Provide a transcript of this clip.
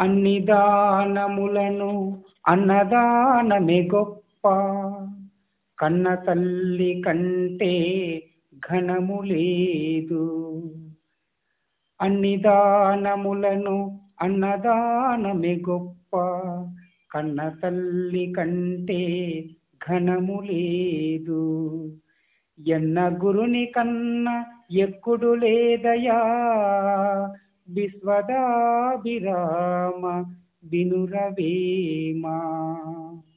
అన్ని దానములను అన్నదానమే గొప్ప కన్న తల్లి కంటే ఘనము లేదు అన్ని దానములను అన్నదానమే గొప్ప కన్న తల్లి కంటే ఘనము లేదు ఎన్న గురుని కన్న ఎక్కుడు లేదయా విశ్వదాభిరామ వినురవేమా